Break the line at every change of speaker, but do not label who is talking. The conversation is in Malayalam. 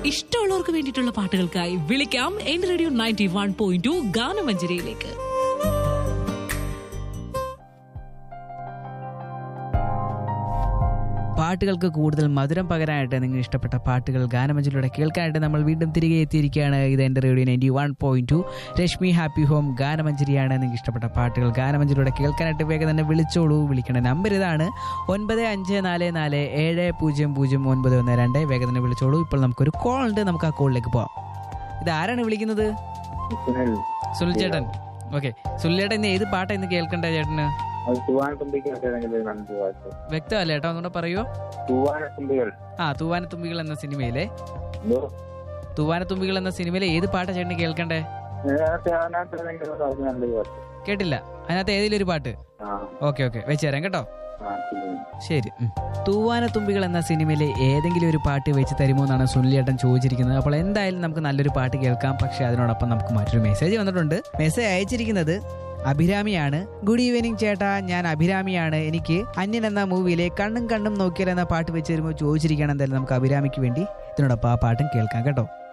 ഇഷ്ടമുള്ളവർക്ക് വേണ്ടിയിട്ടുള്ള പാട്ടുകൾക്കായി വിളിക്കാം എന്റെ radio ninety one point two ഗാനമഞ്ജരിയിലേക്ക്
പാട്ടുകൾക്ക് കൂടുതൽ മധുരം പകരാനായിട്ട് നിങ്ങൾ ഇഷ്ടപ്പെട്ട പാട്ടുകൾ ഗാനമഞ്ചിലൂടെ കേൾക്കാനായിട്ട് നമ്മൾ വീണ്ടും തിരികെ എത്തിയിരിക്കുകയാണ് ഇത് എൻ്റെ radio ninety one point two Rashmi happy home ഗാനമഞ്ചരിയാണ് നിങ്ങൾക്ക് ഇഷ്ടപ്പെട്ട പാട്ടുകൾ ഗാനമഞ്ചിലൂടെ കേൾക്കാനായിട്ട് വേഗം തന്നെ വിളിച്ചോളൂ വിളിക്കേണ്ട നമ്പർ ഇതാണ് ഒൻപത് അഞ്ച് നാല് നാല് ഏഴ് പൂജ്യം പൂജ്യം ഒൻപത് ഒന്ന് രണ്ട് വേഗം തന്നെ വിളിച്ചോളൂ ഇപ്പോൾ നമുക്കൊരു കോൾ ഉണ്ട് നമുക്ക് ആ കോളിലേക്ക് പോവാം ഇത് ആരാണ് വിളിക്കുന്നത്
സുനിൽ
സുനിൽ ചേട്ടൻ ഓക്കെ സുനിൽ ചേട്ടൻ ഇന്ന് ഏത് പാട്ടാണ് ഇന്ന് കേൾക്കണ്ടേ ചേട്ടന്
അത് തൂവാനത്തുമ്പിക്ക് ഏതെങ്കിലും ഒരു രണ്ട് വാക്ക്
വ്യക്തമല്ല ചേട്ടാ ഒന്നുകൂടെ പറയുമോ
തൂവാനത്തുമ്പികൾ
ആ തൂവാനത്തുമ്പികൾ എന്ന സിനിമയിലെ
എന്തോ
തൂവാനത്തുമ്പികൾ എന്ന സിനിമയിലെ ഏത് പാട്ടാ ചേട്ടന് കേൾക്കണ്ടേ
അതിനകത്ത് അതിനകത്ത് ഏതെങ്കിലും ഒരു അത് നല്ലൊരു വാക്ക്
കേട്ടില്ല അതിനകത്ത് ഏതെങ്കിലും ഒരു പാട്ട്
ആ
ഓക്കെ ഓക്കെ വെച്ച് തരാം കേട്ടോ
ആ ശരി
ശരി ഉം. തൂവാനത്തുമ്പികൾ എന്ന സിനിമയിലെ ഏതെങ്കിലും ഒരു പാട്ട് വെച്ച് തരുമോ എന്നാണ് സുനിലേട്ടൻ ചോദിച്ചിരിക്കുന്നത് അപ്പോൾ എന്തായാലും നമുക്ക് നല്ലൊരു പാട്ട് കേൾക്കാം പക്ഷെ അതിനോടൊപ്പം നമുക്ക് മറ്റൊരു മെസ്സേജ് വന്നിട്ടുണ്ട് മെസ്സേജ് അയച്ചിരിക്കുന്നത് അഭിരാമിയാണ് ഗുഡ് ഈവനിങ് ചേട്ടാ ഞാൻ അഭിരാമിയാണ് എനിക്ക് അന്യൻ എന്ന മൂവിയിലെ കണ്ണും കണ്ണും നോക്കിയാൽ എന്ന പാട്ട് വെച്ച് തരുമ്പോൾ ചോദിച്ചിരിക്കുകയാണ് എന്തായാലും നമുക്ക് അഭിരാമിക്ക് വേണ്ടി ഇതിനോടൊപ്പം ആ പാട്ടും കേൾക്കാം കേട്ടോ